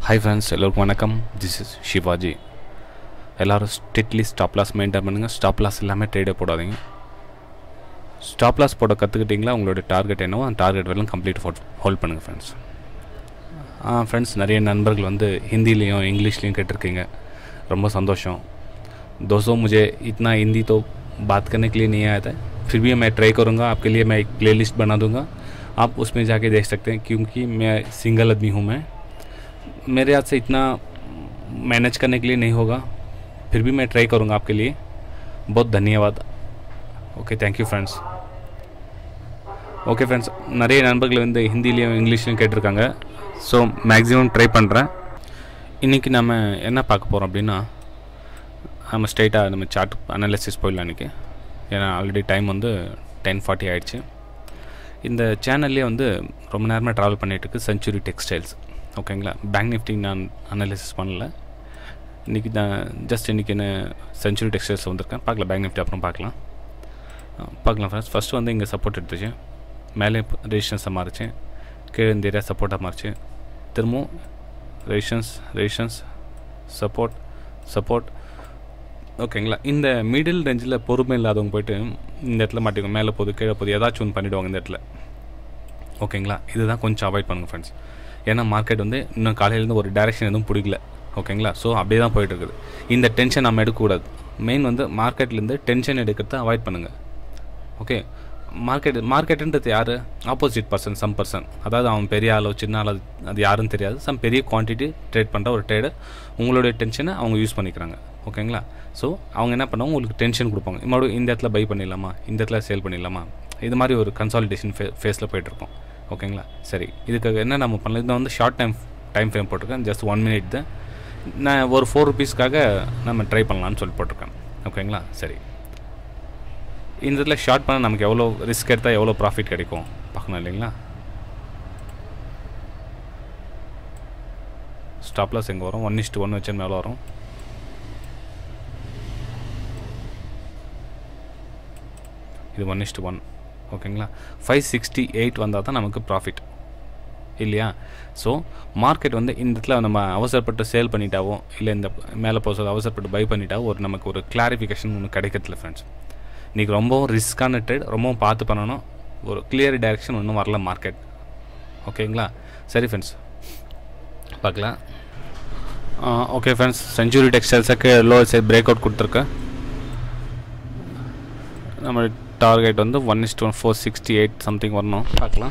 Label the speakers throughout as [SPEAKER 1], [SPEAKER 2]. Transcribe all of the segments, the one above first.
[SPEAKER 1] hi friends எல்லோருக்கும் வணக்கம் this is Shivaji எல்லோரும் ஸ்ட்ரிக்ட்லி ஸ்டாப் லாஸ் மெயின்டைன் பண்ணுங்கள் ஸ்டாப் லாஸ் இல்லாமல் ட்ரேடே போடாதீங்க ஸ்டாப் லாஸ் போட கற்றுக்கிட்டிங்களா உங்களோட டார்கெட் என்னவோ அந்த டார்கெட் வரலாம் கம்ப்ளீட் ஹோல்ட் பண்ணுங்கள் ஃப்ரெண்ட்ஸ் ஃப்ரெண்ட்ஸ் நிறைய நண்பர்கள் வந்து ஹிந்திலையும் இங்கிலீஷ்லேயும் கேட்டிருக்கீங்க ரொம்ப சந்தோஷம் दोस्तों मुझे इतना हिंदी तो बात करने के लिए नहीं आया था फिर भी मैं ट्राई करूँगा आपके लिए मैं एक प्ले लिस्ट बना दूँगा आप उसमें जाके देख सकते हैं क्योंकि मैं सिंगल आदमी हूँ मैं मेरे हाथ से इतना मैनेज करने के लिए नहीं होगा फिर भी मैं ट्राई करूँगा आपके लिए बहुत धन्यवाद okay thank you friends okay friends நிறைய நண்பர்கள் வந்து ஹிந்திலையும் இங்கிலீஷ்லையும் கேட்டிருக்காங்க ஸோ மேக்ஸிமம் ட்ரை பண்ணுறேன் இன்றைக்கி நம்ம என்ன பார்க்க போகிறோம் அப்படின்னா நம்ம ஸ்ட்ரைட்டாக நம்ம சார்ட் அனாலிசிஸ் போயிடலாம் இன்றைக்கி ஏன்னா ஆல்ரெடி டைம் வந்து டென் ஃபார்ட்டி ஆகிடுச்சு இந்த சேனல்லே வந்து ரொம்ப நேரமாக ட்ராவல் பண்ணிகிட்ருக்கு செஞ்சுரி டெக்ஸ்டைல்ஸ் ஓகேங்களா பேங்க் நிஃப்டி நான் அனாலிசிஸ் பண்ணல இன்றைக்கி தான் ஜஸ்ட் இன்றைக்கி என்ன செஞ்சுரி டெக்ஸ்டைல்ஸ் வந்திருக்கேன் பார்க்கலாம் பேங்க் நிஃப்டி அப்புறம் பார்க்கலாம் பார்க்கலாம் ஃப்ரெண்ட்ஸ் ஃபஸ்ட்டு வந்து இங்கே சப்போர்ட் எடுத்துச்சு மேலே ரெசிஸ்டன்ஸை மாறிச்சு கீழே இந்த ஏரியா சப்போர்ட்டாக மாறிச்சு திரும்பவும் ரெசிஸ்டன்ஸ் ரெசிஸ்டன்ஸ் சப்போர்ட் சப்போர்ட் ஓகேங்களா இந்த மிடில் ரேஞ்சில் பொறுமை இல்லாதவங்க போயிட்டு இந்த இடத்துல மாட்டிக்கும் மேலே போகுது கீழே போகுது ஏதாச்சும் ஒன்று பண்ணிவிடுவாங்க இந்த இடத்துல ஓகேங்களா இதுதான் கொஞ்சம் அவாய்ட் பண்ணுங்கள் ஃப்ரெண்ட்ஸ் ஏன்னா மார்க்கெட் வந்து இன்னும் காலையிலேருந்து ஒரு டைரெக்ஷன் எதுவும் பிடிக்கல ஓகேங்களா ஸோ அப்படியே தான் போயிட்டு இருக்குது இந்த டென்ஷன் நம்ம எடுக்கக்கூடாது மெயின் வந்து மார்க்கெட்லேருந்து டென்ஷன் எடுக்கிறத அவாய்ட் பண்ணுங்கள் ஓகே மார்க்கெட் மார்க்கெட்டுன்றது யார் ஆப்போசிட் பர்சன் சம் பர்சன் அதாவது அவன் பெரிய ஆளோ சின்ன ஆளோ அது யாருன்னு தெரியாது சம் பெரிய குவான்டிட்டி ட்ரேட் பண்ணுற ஒரு ட்ரேடர் உங்களுடைய டென்ஷனை அவங்க யூஸ் பண்ணிக்கிறாங்க ஓகேங்களா ஸோ அவங்க என்ன பண்ணுவாங்க உங்களுக்கு டென்ஷன் கொடுப்பாங்க மறுபடியும் இந்த இடத்துல பை பண்ணிடலாமா இந்த இடத்துல சேல் பண்ணிடலாமா இது மாதிரி ஒரு கன்சாலிடேஷன் ஃபே ஃபேஸில் போயிட்டுருக்கோம் ஓகேங்களா சரி இதுக்கு என்ன நம்ம பண்ணலாம் இது வந்து ஷார்ட் டைம் டைம் ஃப்ரேம் போட்டிருக்கேன் ஜஸ்ட் ஒன் மினிட் தான் நான் ஒரு ஃபோர் ருபீஸ்க்காக நம்ம ட்ரை பண்ணலான்னு சொல்லி போட்டிருக்கேன் ஓகேங்களா சரி இந்த இதில் ஷார்ட் பண்ண நமக்கு எவ்வளோ ரிஸ்க் எடுத்தால் எவ்வளோ ப்ராஃபிட் கிடைக்கும் பார்க்கணும் இல்லைங்களா ஸ்டாப் லாஸ் எங்கே வரும் ஒன் இஸ்ட்டு ஒன் வச்சு மேலே வரும் இது ஒன் இஸ்ட்டு ஒன் ஓகேங்களா ஃபைவ் சிக்ஸ்டி எயிட் வந்தால் தான் நமக்கு ப்ராஃபிட் இல்லையா ஸோ மார்க்கெட் வந்து இந்த இடத்துல நம்ம அவசரப்பட்டு சேல் பண்ணிட்டாவோ இல்லை இந்த மேலே போகிறது அவசரப்பட்டு பை பண்ணிட்டாவோ ஒரு நமக்கு ஒரு கிளாரிஃபிகேஷன் ஒன்று கிடைக்கிறதுல ஃப்ரெண்ட்ஸ் இன்றைக்கி ரொம்பவும் ரிஸ்க்கான ட்ரேட் ரொம்பவும் பார்த்து பண்ணணும் ஒரு கிளியர் டைரெக்ஷன் ஒன்றும் வரல மார்க்கெட் ஓகேங்களா சரி ஃப்ரெண்ட்ஸ் பார்க்கலாம் ஓகே ஃப்ரெண்ட்ஸ் செஞ்சுரி டெக்ஸ்டைல்ஸுக்கு லோ சைட் பிரேக் அவுட் கொடுத்துருக்கேன் நம்ம டார்கெட் வந்து one is to one four sixty eight something வரணும் பார்க்கலாம்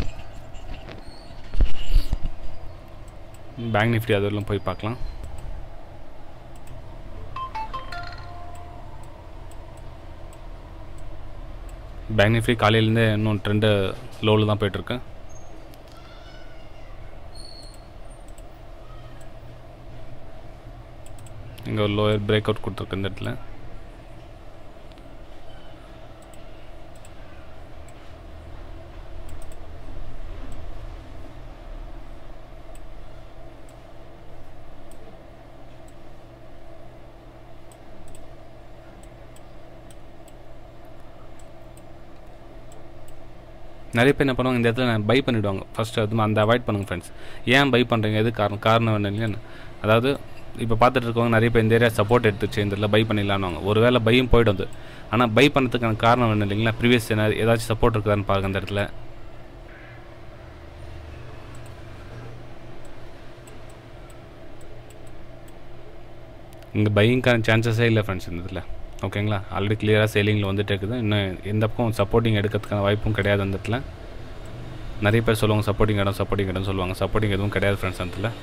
[SPEAKER 1] பேங்க் நிஃப்டி அதெல்லாம் போய் பார்க்கலாம் பேங்க் நிஃப்டி காலையிலேருந்தே இன்னும் ட்ரெண்டு லோவில் தான் போயிட்டுருக்கு இங்கே ஒரு லோயர் பிரேக் அவுட் கொடுத்துருக்கு இந்த இடத்துல நிறைய பேர் என்ன பண்ணுவாங்க இந்த இடத்துல நான் பை பண்ணிவிடுவாங்க ஃபஸ்ட்டு அது அந்த அவாய்ட் பண்ணுங்கள் ஃப்ரெண்ட்ஸ் ஏன் பை பண்ணுறீங்க எது காரணம் காரணம் என்ன இல்லைன்னு அதாவது இப்போ பார்த்துட்டு இருக்கவங்க நிறைய பேர் இந்த ஏரியா சப்போர்ட் எடுத்துச்சு இந்த இடத்துல பை பண்ணிடலான்னு ஒரு வேளை பையும் போய்ட்டு வந்து ஆனால் பை பண்ணுறதுக்கான காரணம் என்ன இல்லைங்களா ப்ரீவியஸ் என்ன ஏதாச்சும் சப்போர்ட் இருக்குதான்னு பாருங்கள் அந்த இடத்துல இங்கே பையிங்க்கான சான்சஸே இல்லை ஃப்ரெண்ட்ஸ் இந்த இதில் ஓகேங்களா ஆல்ரெடி கிளியராக சேலிங்கில் வந்துட்டு இருக்குது இன்னும் எந்த பக்கம் சப்போர்ட்டிங் எடுக்கிறதுக்கான வாய்ப்பும் கிடையாது அந்த இடத்துல நிறைய பேர் சொல்லுவாங்க சப்போர்ட்டிங் இடம் சப்போர்ட்டிங் இடம் சொல்லுவாங்க சப்போர்ட்டிங் எதுவும் கிடையாது ஃப்ரெண்ட்ஸ் அந்த இடத்துல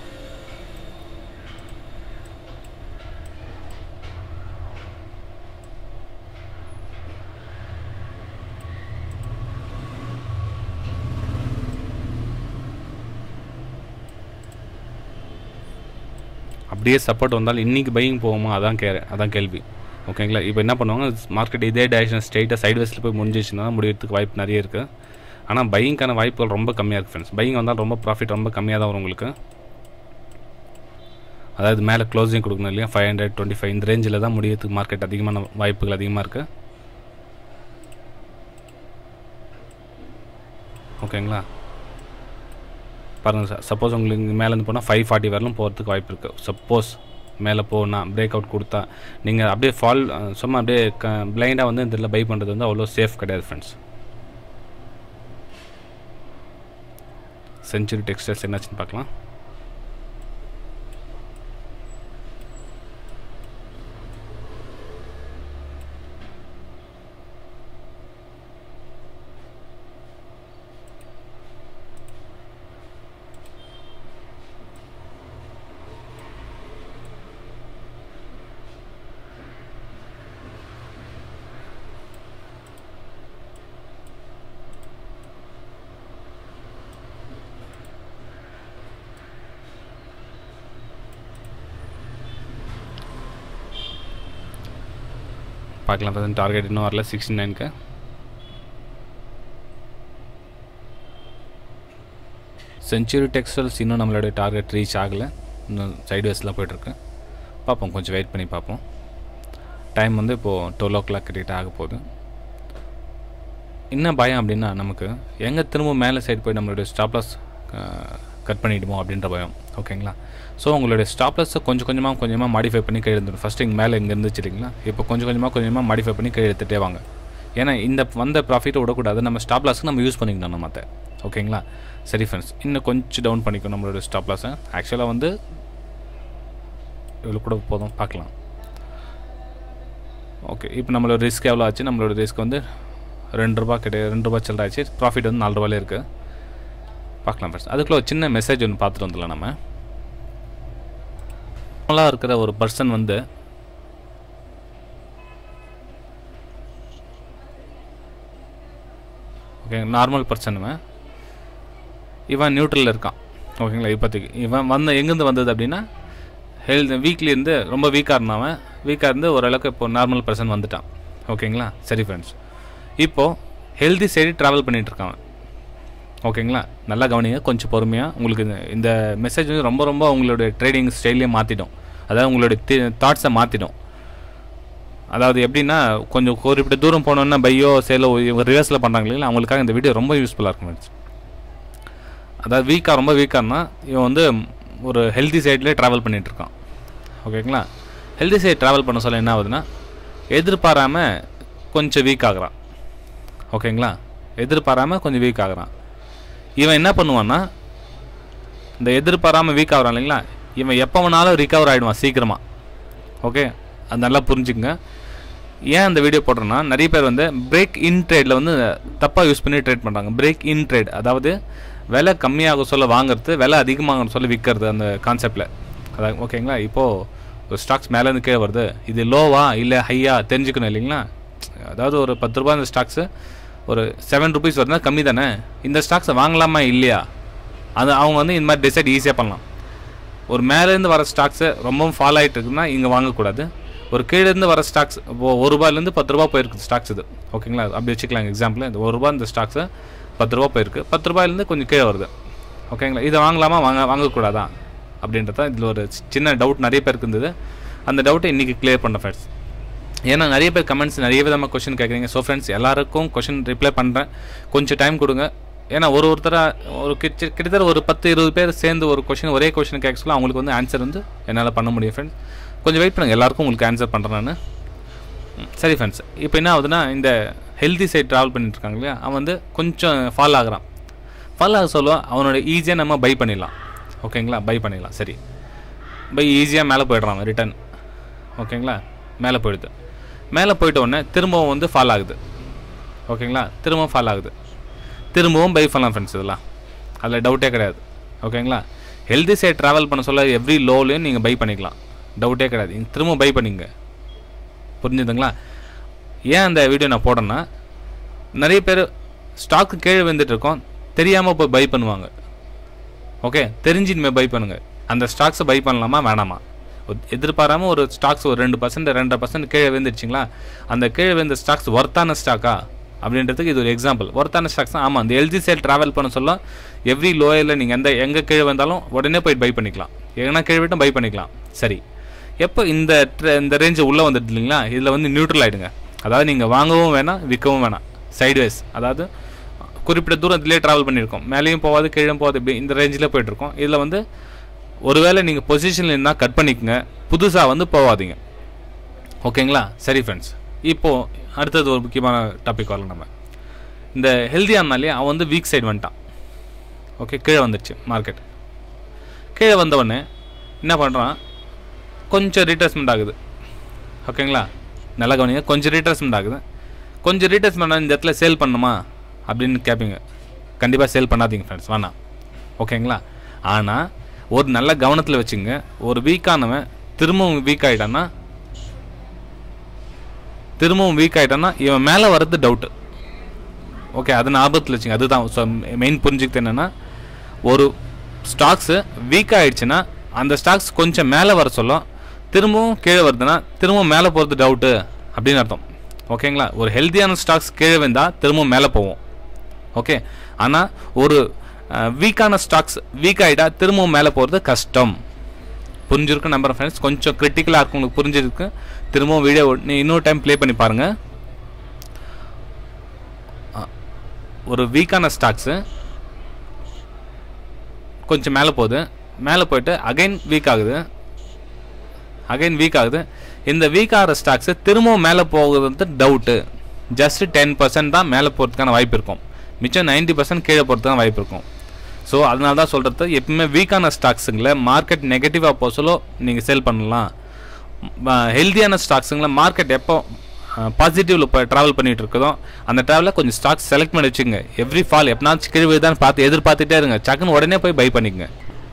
[SPEAKER 1] அப்படியே சப்போர்ட் வந்தாலும் இன்றைக்கி பையிங் போகுமா அதான் கே அதான் கேள்வி ஓகேங்களா இப்போ என்ன பண்ணுவாங்க மார்க்கெட் இதே டேரக்ஷன் ஸ்ட்ரெயிட்டாக சைட் வேஸில் போய் முடிஞ்சிச்சுன்னா முடியறதுக்கு வாய்ப்பு நிறைய இருக்குது ஆனால் பையிங்க்கான வாய்ப்புகள் ரொம்ப கம்மியாக இருக்குது ஃப்ரெண்ட்ஸ் பையிங் வந்தால் ரொம்ப ப்ராஃபிட் ரொம்ப கம்மியாக தான் வரும் உங்களுக்கு அதாவது மேலே க்ளோசிங் கொடுக்கணும் இல்லையா ஃபைவ் ஹண்ட்ரட் டுவெண்ட்டி ஃபைவ் இந்த ரேஞ்சில் தான் முடியறதுக்கு மார்க்கெட் அதிகமான வாய்ப்புகள் அதிகமாக இருக்குது ஓகேங்களா பாருங்கள் சார் சப்போஸ் உங்களுக்கு மேலேருந்து போனால் ஃபைவ் ஃபார்ட்டி வரலும் போகிறதுக்கு வாய்ப்பு இருக்குது சப்போஸ் மேலே போனால் பிரேக் அவுட் கொடுத்தா நீங்கள் அப்படியே ஃபால் சும்மா அப்படியே க பிளைண்டாக வந்து இதில் பை பண்ணுறது வந்து அவ்வளோ சேஃப் கிடையாது ஃப்ரெண்ட்ஸ் செஞ்சுரி டெக்ஸ்டைல்ஸ் என்னாச்சுன்னு பார்க்கலாம் பார்க்கலாம் பார்த்தா டார்கெட் இன்னும் வரல சிக்ஸ்டி நைனுக்கு செஞ்சுரி டெக்ஸ்டைல்ஸ் இன்னும் நம்மளுடைய டார்கெட் ரீச் ஆகலை இன்னும் சைட்வேஸில் போயிட்டுருக்கு பார்ப்போம் கொஞ்சம் வெயிட் பண்ணி பார்ப்போம் டைம் வந்து இப்போது டுவெல் ஓ கிளாக் கிட்ட ஆக போகுது என்ன பயம் அப்படின்னா நமக்கு எங்கே திரும்ப மேலே சைடு போய் நம்மளுடைய ஸ்டாப்லாஸ் கட் பண்ணிவிடுமோ அப்படின்ற பயம் ஓகேங்களா ஸோ உங்களுடைய ஸ்டாப்லஸை கொஞ்சம் கொஞ்சமாக கொஞ்சமாக மாடிஃபை பண்ணி கீழே எடுத்துடும் ஃபஸ்ட்டு இங்கே மேலே இங்கே இருந்துச்சு இல்லைங்களா இப்போ கொஞ்சம் கொஞ்சமாக கொஞ்சமாக மாடிஃபை பண்ணி கீழே எடுத்துகிட்டே வாங்க ஏன்னா இந்த வந்த ப்ராஃபிட்டை விடக்கூடாது நம்ம ஸ்டாப் லாஸ்க்கு நம்ம யூஸ் பண்ணிக்கணும் நம்ம மற்ற ஓகேங்களா சரி ஃப்ரெண்ட்ஸ் இன்னும் கொஞ்சம் டவுன் பண்ணிக்கணும் நம்மளோட ஸ்டாப் லாஸை ஆக்சுவலாக வந்து இவ்வளோ கூட போதும் பார்க்கலாம் ஓகே இப்போ நம்மளோட ரிஸ்க் எவ்வளோ ஆச்சு நம்மளோட ரிஸ்க் வந்து ரெண்டு ரூபா கிட்ட ரெண்டு ரூபா சில்லற ஆச்சு ப்ராஃபிட் வந்து நாலு ரூபாயிலே இருக்குது பார்க்கலாம் ஃப்ரெண்ட்ஸ் அதுக்குள்ள ஒரு சின்ன மெசேஜ் ஒன்று பார்த்துட்டு வந்துடலாம் நம்ம நார்மலாக இருக்கிற ஒரு பர்சன் வந்து ஓகே நார்மல் பர்சன் இவன் இவன் நியூட்ரலில் இருக்கான் ஓகேங்களா இப்போதைக்கு இவன் வந்த எங்கேருந்து வந்தது அப்படின்னா ஹெல்த் வீக்லேருந்து ரொம்ப வீக்காக இருந்தாவன் வீக்காக இருந்து ஓரளவுக்கு இப்போ நார்மல் பர்சன் வந்துட்டான் ஓகேங்களா சரி ஃப்ரெண்ட்ஸ் இப்போது ஹெல்தி சைடு ட்ராவல் பண்ணிகிட்டு இருக்கான் ஓகேங்களா நல்லா கவனிங்க கொஞ்சம் பொறுமையாக உங்களுக்கு இந்த இந்த மெசேஜ் வந்து ரொம்ப ரொம்ப உங்களுடைய ட்ரேடிங் ஸ்டைலே மாற்றிடும் அதாவது உங்களுடைய தாட்ஸை மாற்றிடும் அதாவது எப்படின்னா கொஞ்சம் குறிப்பிட்ட தூரம் போனோன்னா பையோ சேலோ இவங்க ரிவர்ஸில் பண்ணுறாங்க இல்லைங்களா அவங்களுக்காக இந்த வீடியோ ரொம்ப யூஸ்ஃபுல்லாக இருக்கும் ஃப்ரெண்ட்ஸ் அதாவது வீக்காக ரொம்ப வீக்காகனா இவன் வந்து ஒரு ஹெல்தி சைட்லேயே ட்ராவல் பண்ணிகிட்ருக்கான் ஓகேங்களா ஹெல்தி சைடு ட்ராவல் பண்ண சொல்ல என்ன ஆகுதுன்னா எதிர்பாராமல் கொஞ்சம் வீக் ஆகுறான் ஓகேங்களா எதிர்பாராமல் கொஞ்சம் வீக் ஆகுறான் இவன் என்ன பண்ணுவான்னா இந்த எதிர்பாராமல் வீக் ஆகுறான் இல்லைங்களா இவன் எப்போ வேணாலும் ரிகவர் ஆகிடுவான் சீக்கிரமாக ஓகே அது நல்லா புரிஞ்சுக்குங்க ஏன் அந்த வீடியோ போடுறேன்னா நிறைய பேர் வந்து பிரேக் இன் ட்ரேடில் வந்து தப்பாக யூஸ் பண்ணி ட்ரேட் பண்ணுறாங்க பிரேக் இன் ட்ரேட் அதாவது விலை கம்மியாக சொல்ல வாங்குறது விலை அதிகமாக சொல்ல விற்கிறது அந்த கான்செப்டில் அதான் ஓகேங்களா இப்போது ஒரு ஸ்டாக்ஸ் மேலேருந்து கீழே வருது இது லோவா இல்லை ஹையா தெரிஞ்சுக்கணும் இல்லைங்களா அதாவது ஒரு பத்து ரூபா இந்த ஸ்டாக்ஸு ஒரு செவன் ருபீஸ் வருதுன்னா கம்மி தானே இந்த ஸ்டாக்ஸை வாங்கலாமா இல்லையா அது அவங்க வந்து இந்த மாதிரி டிசைட் ஈஸியாக பண்ணலாம் ஒரு மேலேருந்து வர ஸ்டாக்ஸு ரொம்பவும் ஃபால் ஆகிட்டு இருக்குன்னா இங்கே வாங்கக்கூடாது ஒரு கீழேருந்து வர ஸ்டாக்ஸ் இப்போ ஒரு ரூபாயிலேருந்து பத்து ரூபா போயிருக்கு ஸ்டாக்ஸ் இது ஓகேங்களா அப்படி வச்சுக்கலாம் எக்ஸாம்பிள் இந்த ஒரு ரூபா இந்த ஸ்டாக்ஸு பத்து ரூபா போயிருக்கு பத்து ரூபாயிலேருந்து கொஞ்சம் கீழே வருது ஓகேங்களா இதை வாங்கலாமா வாங்க வாங்கக்கூடாதா அப்படின்றத இதில் ஒரு சின்ன டவுட் நிறைய பேருக்கு இருந்தது அந்த டவுட்டை இன்றைக்கி கிளியர் பண்ண ஃப்ரெண்ட்ஸ் ஏன்னா நிறைய பேர் கமெண்ட்ஸ் நிறைய விதமாக கொஷின் கேட்குறீங்க ஸோ ஃப்ரெண்ட்ஸ் எல்லாருக்கும் கொஷின் ரிப்ளை பண்ணுறேன் கொஞ்சம் டைம் கொடுங்க ஏன்னா ஒரு ஒருத்தராக ஒரு கிட்ட கிட்டத்தட்ட ஒரு பத்து இருபது பேர் சேர்ந்து ஒரு கொஷின் ஒரே கொஷின் கேட்க சொல்ல அவங்களுக்கு வந்து ஆன்சர் வந்து என்னால் பண்ண முடியும் ஃப்ரெண்ட்ஸ் கொஞ்சம் வெயிட் பண்ணுங்கள் எல்லாருக்கும் உங்களுக்கு ஆன்சர் பண்ணுறேன் நான் சரி ஃப்ரெண்ட்ஸ் இப்போ என்ன ஆகுதுன்னா இந்த ஹெல்தி சைட் ட்ராவல் பண்ணிட்டு இருக்காங்க இல்லையா அவன் வந்து கொஞ்சம் ஃபால் ஆகுறான் ஃபால் ஆக சொல்ல அவனோட ஈஸியாக நம்ம பை பண்ணிடலாம் ஓகேங்களா பை பண்ணிடலாம் சரி பை ஈஸியாக மேலே போயிடுறான் ரிட்டன் ஓகேங்களா மேலே போயிடுது மேலே போயிட்ட உடனே திரும்பவும் வந்து ஃபால் ஆகுது ஓகேங்களா திரும்பவும் ஃபால் ஆகுது திரும்பவும் பை பண்ணலாம் ஃப்ரெண்ட்ஸ் இதெல்லாம் அதில் டவுட்டே கிடையாது ஓகேங்களா ஹெல்தி சைட் ட்ராவல் பண்ண சொல்ல எவ்ரி லோலையும் நீங்கள் பை பண்ணிக்கலாம் டவுட்டே கிடையாது நீங்கள் திரும்ப பை பண்ணிங்க புரிஞ்சுதுங்களா ஏன் அந்த வீடியோ நான் போடுறேன்னா நிறைய பேர் ஸ்டாக்கு கீழே வந்துட்டு இருக்கோம் தெரியாமல் போய் பை பண்ணுவாங்க ஓகே தெரிஞ்சு இனிமேல் பை பண்ணுங்கள் அந்த ஸ்டாக்ஸை பை பண்ணலாமா வேணாமா எதிர்பாராமல் ஒரு ஸ்டாக்ஸ் ஒரு ரெண்டு பர்சன்ட் ரெண்டரை பர்சன்ட் கீழே விழுந்துருச்சிங்களா அந்த கீழே விழுந்த ஸ்டாக்ஸ் ஒர்த்தான ஸ்டாக்கா அப்படின்றதுக்கு இது ஒரு எக்ஸாம்பிள் ஒர்த்தான ஸ்டாக்ஸ் தான் ஆமாம் அந்த எல்ஜி சேல் ட்ராவல் பண்ண சொல்ல எவ்ரி லோயரில் நீங்கள் எந்த எங்கே கீழே வந்தாலும் உடனே போயிட்டு பை பண்ணிக்கலாம் எங்கன்னா கீழே விட்டும் பை பண்ணிக்கலாம் சரி எப்போ இந்த இந்த ரேஞ்சு உள்ளே வந்துட்டு இல்லைங்களா இதில் வந்து நியூட்ரல் ஆகிடுங்க அதாவது நீங்கள் வாங்கவும் வேணாம் விற்கவும் வேணாம் சைட்வேஸ் அதாவது குறிப்பிட்ட தூரம் இதிலே ட்ராவல் பண்ணியிருக்கோம் மேலேயும் போகாது கீழே போகாது இப்படி இந்த ரேஞ்சில் போயிட்டுருக்கோம் இதில் வந்து ஒருவேளை நீங்கள் பொசிஷனில் இருந்தால் கட் பண்ணிக்கங்க புதுசாக வந்து போகாதீங்க ஓகேங்களா சரி ஃப்ரெண்ட்ஸ் இப்போது அடுத்தது ஒரு முக்கியமான டாபிக் வரலாம் நம்ம இந்த ஹெல்த்தியானாலே அவன் வந்து வீக் சைடு வந்துட்டான் ஓகே கீழே வந்துடுச்சு மார்க்கெட் கீழே வந்தவொடனே என்ன பண்ணுறான் கொஞ்சம் ரீட்ரேஸ்மெண்ட் ஆகுது ஓகேங்களா நல்லா கவனிங்க கொஞ்சம் ரீட்ரேஸ்மெண்ட் ஆகுது கொஞ்சம் ரீட்ரேஸ்மெண்ட் இந்த இடத்துல சேல் பண்ணுமா அப்படின்னு கேட்பீங்க கண்டிப்பாக சேல் பண்ணாதீங்க ஃப்ரெண்ட்ஸ் வேணாம் ஓகேங்களா ஆனால் ஒரு நல்ல கவனத்தில் வச்சுங்க ஒரு வீக்கானவன் திரும்பவும் வீக் ஆகிட்டான்னா திரும்பவும் வீக் ஆகிட்டான்னா இவன் மேலே வர்றது டவுட்டு ஓகே அது ஞாபகத்தில் வச்சுங்க அதுதான் மெயின் புரிஞ்சுக்கிட்டு என்னென்னா ஒரு ஸ்டாக்ஸு வீக் ஆகிடுச்சுன்னா அந்த ஸ்டாக்ஸ் கொஞ்சம் மேலே வர சொல்லும் திரும்பவும் கீழே வருதுன்னா திரும்பவும் மேலே போகிறது டவுட்டு அப்படின்னு அர்த்தம் ஓகேங்களா ஒரு ஹெல்த்தியான ஸ்டாக்ஸ் கீழே வந்தால் திரும்பவும் மேலே போவோம் ஓகே ஆனால் ஒரு வீக்கான ஸ்டாக்ஸ் வீக் ஆகிட்டா திரும்பவும் மேலே போகிறது கஷ்டம் புரிஞ்சிருக்கு நம்பர் ஃப்ரெண்ட்ஸ் கொஞ்சம் கிரிட்டிக்கலாக இருக்கும் உங்களுக்கு புரிஞ்சிருக்கு திரும்பவும் வீடியோ நீ இன்னொரு டைம் ப்ளே பண்ணி பாருங்கள் ஒரு வீக்கான ஸ்டாக்ஸு கொஞ்சம் மேலே போகுது மேலே போயிட்டு அகைன் வீக் ஆகுது அகைன் வீக் ஆகுது இந்த வீக் ஆகிற ஸ்டாக்ஸு திரும்பவும் மேலே போகிறது வந்து டவுட்டு ஜஸ்ட் டென் பர்சன்ட் தான் மேலே போகிறதுக்கான வாய்ப்பு இருக்கும் மிச்சம் நைன்டி பர்சன்ட் கீழே போகிறதுக்கான வாய்ப்பு இருக்கும் ஸோ அதனால தான் சொல்கிறது எப்பவுமே வீக்கான ஸ்டாக்ஸுங்களை மார்க்கெட் நெகட்டிவாக போக சொல்ல நீங்கள் சேல் பண்ணலாம் ஹெல்த்தியான ஸ்டாக்ஸுங்களை மார்க்கெட் எப்போ பாசிட்டிவில் இப்போ ட்ராவல் பண்ணிகிட்டு இருக்குதோ அந்த ட்ராவலில் கொஞ்சம் ஸ்டாக்ஸ் செலக்ட் பண்ணி வச்சுங்க எவ்ரி ஃபால் எப்பனாச்சும் கீழே தான் பார்த்து எதிர்பார்த்துட்டே இருங்க சக்குன்னு உடனே போய் பை பண்ணிக்கங்க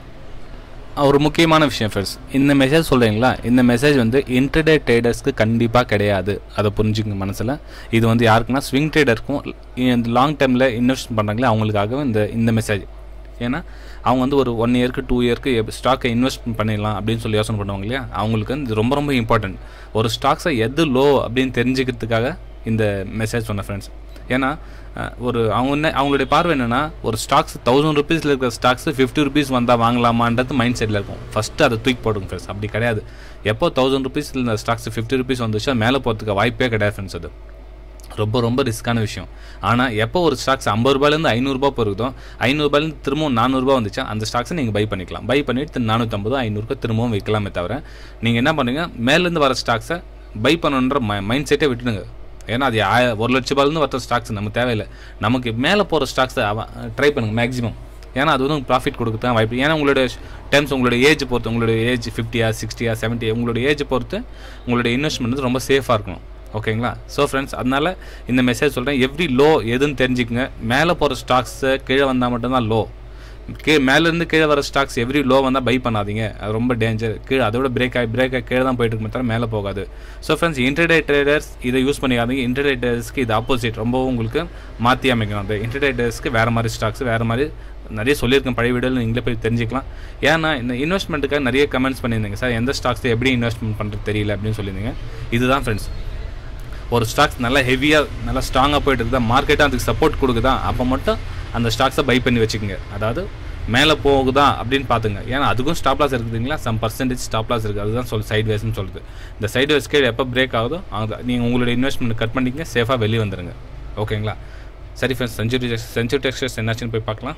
[SPEAKER 1] ஒரு முக்கியமான விஷயம் ஃப்ரெண்ட்ஸ் இந்த மெசேஜ் சொல்கிறீங்களா இந்த மெசேஜ் வந்து இன்டர்டே ட்ரேடர்ஸ்க்கு கண்டிப்பாக கிடையாது அதை புரிஞ்சுங்க மனசில் இது வந்து யாருக்குன்னா ஸ்விங் ட்ரேடருக்கும் இந்த லாங் டேர்மில் இன்வெஸ்ட் பண்ணுறாங்களே அவங்களுக்காக இந்த இந்த மெசேஜ் ஏன்னா அவங்க வந்து ஒரு ஒன் இயர்க்கு டூ இயர்க்கு ஸ்டாக்கை இன்வெஸ்ட் பண்ணிடலாம் அப்படின்னு சொல்லி யோசனை பண்ணுவாங்க இல்லையா அவங்களுக்கு இது ரொம்ப ரொம்ப இம்பார்ட்டன்ட் ஒரு ஸ்டாக்ஸை எது லோ அப்படின்னு தெரிஞ்சுக்கிறதுக்காக இந்த மெசேஜ் சொன்னேன் ஃப்ரெண்ட்ஸ் ஏன்னா ஒரு அவங்க என்ன அவங்களுடைய பார்வை என்னென்னா ஒரு ஸ்டாக்ஸ் தௌசண்ட் ருபீஸில் இருக்கிற ஸ்டாக்ஸ் ஃபிஃப்டி ருபீஸ் வந்தால் வாங்கலாமான்றது மைண்ட் செட்டில் இருக்கும் ஃபஸ்ட்டு அதை தூக்கி போடுங்க ஃப்ரெண்ட்ஸ் அப்படி கிடையாது எப்போ தௌசண்ட் ருபீஸ் இந்த ஸ்டாக்ஸ் ஃபிஃப்டி ருபீஸ் வந்துச்சு மேலே போகிறதுக்கு வாய்ப்பே கிடையாது ஃப்ரெண்ட்ஸ் அது ரொம்ப ரொம்ப ரிஸ்க்கான விஷயம் ஆனால் எப்போ ஒரு ஸ்டாக்ஸ் ஐம்பது ரூபாயிலேருந்து ஐநூறுரூபா போகிறதோ ஐநூறுபாயிலேருந்து திரும்பவும் நானூறுரூபா வந்துச்சா அந்த ஸ்டாக்ஸை நீங்கள் பை பண்ணிக்கலாம் பை பண்ணிவிட்டு நானூற்றம்பது ஐநூறுக்கு திரும்பவும் விற்கலாமே தவிர நீங்கள் என்ன பண்ணுங்க மேலேருந்து வர ஸ்டாக்ஸை பை பண்ணணுன்ற மைண்ட் செட்டே விட்டுடுங்க ஏன்னா அது ஆய ஒரு லட்ச ரூபாயிலேருந்து வர ஸ்டாக்ஸ் நமக்கு தேவையில்லை நமக்கு மேலே போகிற ஸ்டாக்ஸை ட்ரை பண்ணுங்கள் மேக்ஸிமம் ஏன்னா அது வந்து ப்ராஃபிட் கொடுக்க தான் வாய்ப்பு ஏன்னா உங்களுடைய டைம்ஸ் உங்களுடைய ஏஜ் பொறுத்து உங்களுடைய ஏஜ் ஃபிஃப்டியா சிக்ஸ்டியா செவன்ட்டியா உங்களுடைய ஏஜ் பொறுத்து உங்களுடைய இன்வெஸ்ட்மெண்ட் வந்து ரொம்ப சேஃபாக இருக்கணும் ஓகேங்களா ஸோ ஃப்ரெண்ட்ஸ் அதனால் இந்த மெசேஜ் சொல்கிறேன் எவ்ரி லோ எதுன்னு தெரிஞ்சுக்கங்க மேலே போகிற ஸ்டாக்ஸு கீழே வந்தால் மட்டும்தான் லோ கீ மேலேருந்து கீழே வர ஸ்டாக்ஸ் எவ்ரி லோ வந்தால் பை பண்ணாதீங்க அது ரொம்ப டேஞ்சர் கீழே அதோட பிரேக் ஆகி பிரேக் ஆகி கீழே தான் போயிட்டு இருக்குமே தவிர மேலே போகாது ஸோ ஃப்ரெண்ட்ஸ் இன்டர்டே ட்ரேடர்ஸ் இதை யூஸ் பண்ணிக்காதீங்க இன்டர்டே ட்ரேடர்ஸ்க்கு இது ஆப்போசிட் ரொம்பவும் உங்களுக்கு மாற்றி அமைக்கணும் அந்த இன்டர்டே ட்ரேடர்ஸ்க்கு வேறு மாதிரி ஸ்டாக்ஸ் வேறு மாதிரி நிறைய சொல்லியிருக்கேன் பழைய வீடியோவில் நீங்களே போய் தெரிஞ்சுக்கலாம் ஏன்னா இந்த இன்வெஸ்ட்மெண்ட்டுக்காக நிறைய கமெண்ட்ஸ் பண்ணியிருந்தீங்க சார் எந்த ஸ்டாக்ஸ் எப்படி இன்வெஸ்ட்மெண்ட் பண்ணுறது தெரியல அப்படின்னு சொல்லியிருந்தீங்க இதுதான் ஃப்ரெண்ட்ஸ் ஒரு ஸ்டாக்ஸ் நல்லா ஹெவியாக நல்லா ஸ்ட்ராங்காக போயிட்டு இருக்குதா மார்க்கெட்டாக அதுக்கு சப்போர்ட் கொடுக்குதா அப்போ மட்டும் அந்த ஸ்டாக்ஸை பை பண்ணி வச்சுக்கோங்க அதாவது மேலே போகுதா அப்படின்னு பார்த்துங்க ஏன்னா அதுக்கும் ஸ்டாப் லாஸ் இருக்குதுங்களா சம் பர்சன்டேஜ் ஸ்டாப் லாஸ் இருக்குது அதுதான் சொல் சைட் வேஸ்னு சொல்லுது இந்த சைட் வேஸ் கீழே எப்போ பிரேக் ஆகுதோ அது நீங்கள் உங்களுடைய இன்வெஸ்ட்மெண்ட் கட் பண்ணிக்கங்க சேஃபாக வெளியே வந்துடுங்க ஓகேங்களா சரி ஃப்ரெண்ட்ஸ் செஞ்சுரி செஞ்சுரி டெக்ஸ்டர்ஸ் என்னாச்சுன்னு போய் பார்க்கலாம்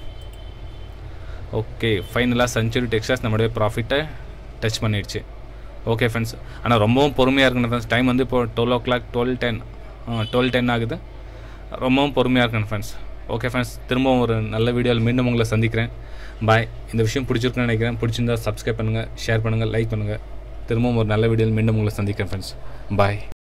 [SPEAKER 1] ஓகே ஃபைனலாக செஞ்சுரி டெக்ஸ்டர்ஸ் நம்மளுடைய ப்ராஃபிட்டை டச் பண்ணிடுச்சு ஓகே ஃப்ரெண்ட்ஸ் ஆனால் ரொம்பவும் பொறுமையாக இருக்கணும் ஃப்ரெண்ட்ஸ் டைம் வந்து இப்போ twelve o'clock twelve ten twelve ten ஆகுது ரொம்பவும் பொறுமையாக இருக்கணும் ஃப்ரெண்ட்ஸ் ஓகே ஃப்ரெண்ட்ஸ் திரும்பவும் ஒரு நல்ல வீடியோவில் மீண்டும் உங்களை சந்திக்கிறேன் பாய் இந்த விஷயம் பிடிச்சிருக்குன்னு நினைக்கிறேன் பிடிச்சிருந்தா சப்ஸ்கிரைப் பண்ணுங்கள் ஷேர் பண்ணுங்கள் லைக் பண்ணுங்கள் திரும்பவும் ஒரு நல்ல வீடியோவில் மீண்டும் உங்களை சந்திக்கிறேன் ஃப்ரெண்ட்ஸ் பாய்